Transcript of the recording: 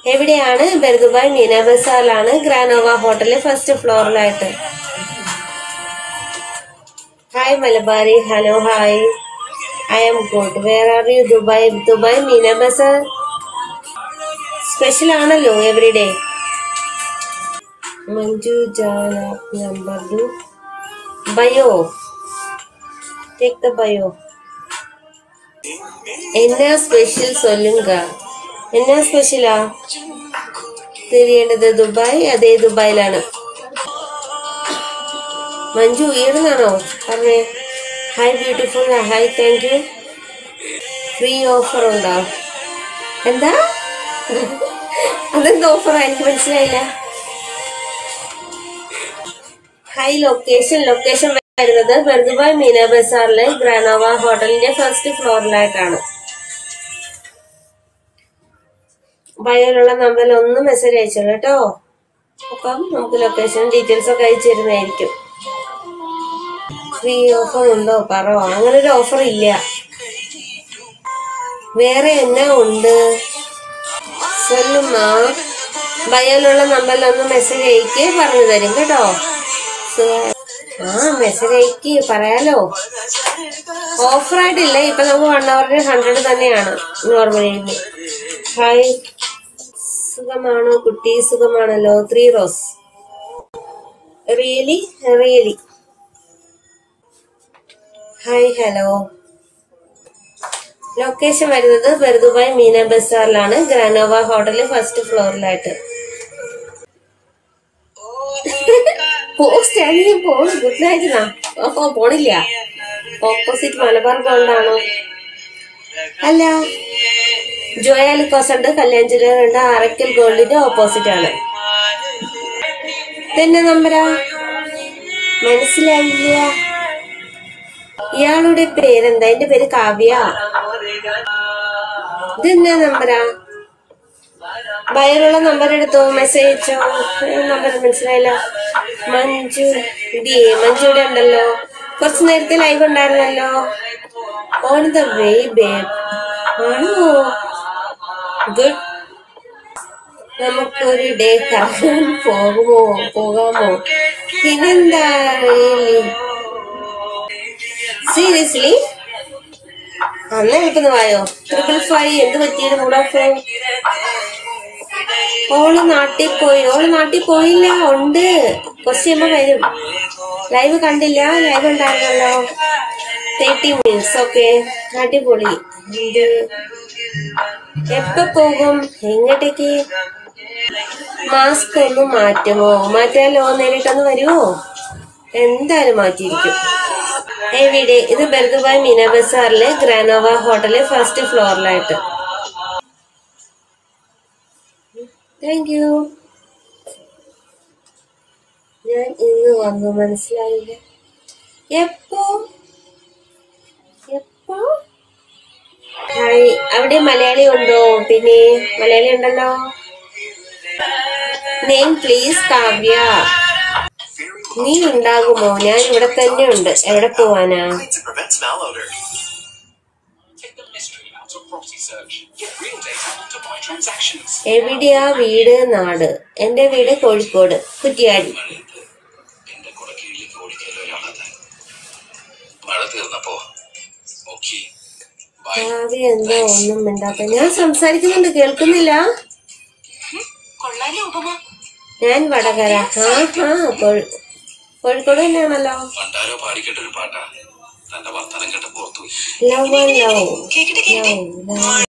എവിടെയാണ് ബെർദുബായ് മീന ബസാറിലാണ് ഗ്രാനോവ ഹോട്ടലിൽ ഫസ്റ്റ് ഫ്ലോറിലായിട്ട് hi Malabari hello hi I'm good where are you Dubai Dubai Meena Bazaar special ആണല്ലോ എവറിഡേ മഞ്ജു ജാന number do bio take the bio എന്നാ സ്പെഷ്യൽ സൊല്ലുങ്ക എന്നാ സ്പെഷ്യലാ തിരിയേണ്ടത് ദുബായ് അതേ ദുബായിലാണ് മഞ്ജു ഈടുന്നാണോ പറഞ്ഞേ hi beautiful hi thank you free offer ഉണ്ടോ എന്താ അതെന്താ ഓഫർ എനിക്ക് മനസ്സിലായില്ല ഹായ് ലൊക്കേഷൻ ലൊക്കേഷൻ വരുന്നത് ബർദുബായ് മീന ബസാറിലെ ഗ്രാനോവ ഹോട്ടലിന്റെ ഫസ്റ്റ് ഫ്ലോറിലായിട്ടാണ് ബയോയിലുള്ള നമ്പറിൽ ഒന്ന് മെസ്സേജ് അയച്ചോളൂ കേട്ടോ അപ്പം നമുക്ക് ലൊക്കേഷൻ ഡീറ്റെയിൽസ് ഒക്കെ അയച്ചു തരുന്നതായിരിക്കും ഫ്രീ ഓഫർ ഉണ്ടോ പറ അങ്ങനെ ഒരു ഓഫർ ഇല്ല വേറെ എന്നാ ഉണ്ട് സൊല്ലുമാ ബയോയിലുള്ള നമ്പറിൽ ഒന്ന് മെസ്സേജ് അയക്ക് പറഞ്ഞു തരും കേട്ടോ സുഖ- ആ മെസ്സേജ് അയക്ക് പറയാലോ ഓഫറായിട്ടില്ല ഇപ്പൊ നമുക്ക് വൺ അവറിന് ഹൺഡ്രഡ് തന്നെയാണ് നോർമലി ഹായ് സുഖമാണോ കുട്ടി സുഖമാണല്ലോ three rose really really hi hello location വരുന്നത് ബെർദുബായ് മീന ബസാറിലാണ് ഗ്രാനോവ ഹോട്ടലിൽ ഫസ്റ്റ് ഫ്ലോറിലായിട്ട് പോസ്റ്റ് ആണെങ്കിൽ പോണ് ഗുഡ് നൈറ്റ് നാ ഓ പോണില്ല ഓപ്പോസിറ്റ് മലബാർ ഗോൾഡാണോ അല്ല ജോയാലിക്കോസ് ഉണ്ട് കല്യാഞ്ചിര ഉണ്ട് അറക്കൽ ഗോൾഡിന്റെ ഓപ്പോസിറ്റ് ആണ് ഇതെന്നെ നമ്പരാ മനസ്സിലായില്ല ഇയാളുടെ പേരെന്താ എന്റെ പേര് കാവ്യ ഇതെന്നാ നമ്പരാ ബയറുള്ള നമ്പർ എടുത്തോ മെസ്സേജ് അയച്ചോ നമ്പർ മനസ്സിലായില്ല മഞ്ജു ഇതേ മഞ്ജു ഇവിടെ ഉണ്ടല്ലോ കുറച്ചു നേരത്തെ ലൈവ് ഉണ്ടായിരുന്നല്ലോ ഓൺ ദ വേ ബേബ് ആണോ ഗുഡ് നമുക്കൊരു ഡേ കറങ്ങാൻ പോകുമോ പോകാമോ പിന്നെന്താ സീരിയസ്ലി അന്ന് എനിക്കൊന്ന് വായോ ട്രിപ്പിൾ ഫൈവ് എന്ത് പറ്റിയത് മൂഡ് ഓഫ് ഓള് നാട്ടിൽ പോയി ഓള് നാട്ടിൽ പോയില്ല ഉണ്ട് കുറച്ച് കഴിയുമ്പോ വരും ലൈവ് കണ്ടില്ല ലൈവ് ഉണ്ടായിരുന്നല്ലോ തേർട്ടി മിനിറ്റ്സ് ഓക്കെ അടിപൊളി ഇത് എപ്പോ പോകും എങ്ങോട്ടേക്ക് മാസ്ക് ഒന്ന് മാറ്റുമോ മാറ്റാലോ നേരിട്ടൊന്ന് വരുമോ എന്തായാലും മാറ്റിയിരിക്കും എവിടെ ഇത് ബെർദുബായ് മീന ബസാറിലെ ഗ്രാനോവ ഹോട്ടലിലെ ഫസ്റ്റ് ഫ്ലോറിലായിട്ട് താങ്ക് യു ഞാൻ ഇന്ന് വന്നു മനസ്സിലായില്ല എപ്പോ എപ്പോ ഹായ് അവിടെ മലയാളി ഉണ്ടോ പിന്നെ മലയാളി ഉണ്ടല്ലോ നെയിം പ്ലീസ് കാവ്യ നീ ഉണ്ടാകുമോ ഞാൻ ഇവിടെ തന്നെ ഉണ്ട് എവിടെ പോവാനാ Cleans and prevents malodor. Take the mystery out of property search. Get real data on Dubai transactions. എവിടെയാ വീട് നാട് എന്റെ വീട് കോഴിക്കോട് കുറ്റിയാടി എന്റെ കൂടെ കീഴിലേക്ക് ഓടിക്കല ഒരാളത് മഴ തീർന്നപ്പോ ഓക്കെ ബൈ കാവ്യ എന്താ ഒന്നും മിണ്ടാത്ത ഞാൻ സംസാരിക്കുന്നുണ്ട് കേൾക്കുന്നില്ല കൊള്ളാലോ ഉപമ ഞാൻ വടകര ആ ഹാ കോഴിക്കോട് തന്നെയാണല്ലോ പണ്ടാരോ പാടിക്കേണ്ട ഒരു പാട്ടാ തന്റെ വർത്തമാനം കേട്ട് പുറത്തുപോയി ലവ് ലവ് കേക്കട്ടെ കേക്കട്ടെ ലവ് ലവ്